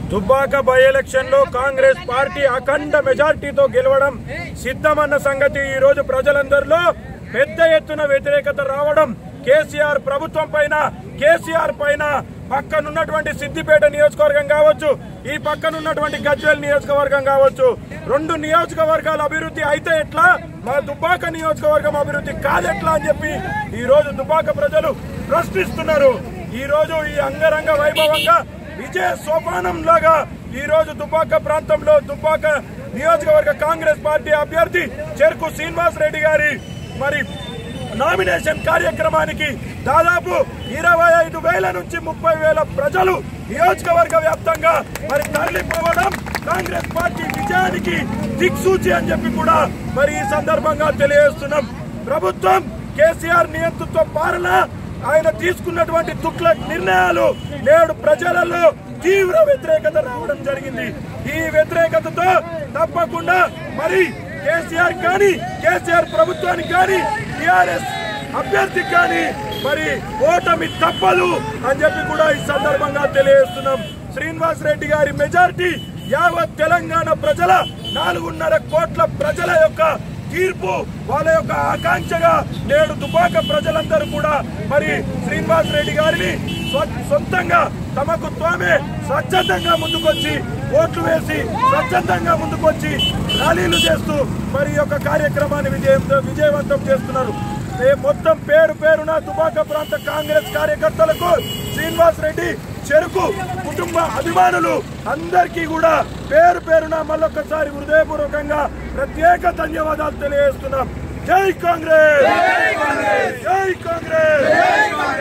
Dubbaka by election లో Congress party అఖండ మెజార్టీతో గెలవడం సిద్ధమన్న సంగతి ఈ రోజు ప్రజలందరిలో పెద్ద ఎత్తున వ్యతిరేకత రావడం కేసీఆర్ ప్రభుత్వం పైన కేసీఆర్ పైన పక్కనున్నటువంటి సిద్దిపేట నియోజకవర్గం కావచ్చు ఈ పక్కనున్నటువంటి గజ్వేల్ నియోజకవర్గం కావచ్చు రెండు నియోజకవర్గాల అభివృద్ధి అయితే ఎట్లా మా దుబ్బాక నియోజకవర్గం అభివృద్ధి కాదెట్లా అని చెప్పి ఈ రోజు దుబ్బాక ప్రజలు ప్రశ్నిస్తున్నారు ఈ రోజు ఈ అంగరంగ వైభవంగా విజయ సోపానం లాగా ఈ రోజు దుబ్బాక ప్రాంతంలో దుబ్బాక నియోజకవర్గ కాంగ్రెస్ పార్టీ అభ్యర్థి చెరుకు శ్రీనివాస్ రెడ్డి గారి మరి నామినేషన్ కార్యక్రమానికి దాదాపు ఇరవై ఐదు వేల నుంచి ముప్పై వేల ప్రజలు నియోజకవర్గ వ్యాప్తంగా మరి తరలిపోవడం కాంగ్రెస్ పార్టీ విజయానికి దిక్సూచి అని చెప్పి కూడా మరి ఈ సందర్భంగా తెలియజేస్తున్నాం ప్రభుత్వం కేసీఆర్ నియంతృత్వ పాలన ఆయన తీసుకున్నటువంటి తుక్ల నిర్ణయాలు నేడు ప్రజలలో తీవ్ర వ్యతిరేకత రావడం జరిగింది ఈ వ్యతిరేకతతో తప్పకుండా మరి కేసీఆర్ కానీ కేసీఆర్ ప్రభుత్వానికి కానీ టిఆర్ఎస్ అభ్యర్థికి కానీ మరి ఓటమి తప్పదు అని చెప్పి కూడా ఈ సందర్భంగా తెలియజేస్తున్నాం శ్రీనివాస్ రెడ్డి గారి మెజారిటీ యావత్ తెలంగాణ ప్రజల నాలుగున్నర కోట్ల ప్రజల యొక్క తీర్పు వాళ్ళ యొక్క ఆకాంక్షగా నేడు దుబాక ప్రజలందరూ కూడా మరి శ్రీనివాస్ రెడ్డి గారిని స్వ- సొంతంగా తమకు తామే స్వచ్ఛందంగా ముందుకొచ్చి ఓట్లు వేసి స్వచ్ఛందంగా ముందుకొచ్చి ర్యాలీలు చేస్తూ మరి ఈ యొక్క కార్యక్రమాన్ని విజయం విజయవంతం చేస్తున్నారు ఏ మొత్తం పేరు పేరున దుబాక ప్రాంత కాంగ్రెస్ కార్యకర్తలకు శ్రీనివాస్ రెడ్డి చెరుకు కుటుంబ అభిమానులు అందరికీ కూడా పేరు పేరున మళ్ళొక్కసారి హృదయపూర్వకంగా ప్రత్యేక ధన్యవాదాలు తెలియజేస్తున్నాం జై కాంగ్రెస్ జై కాంగ్రెస్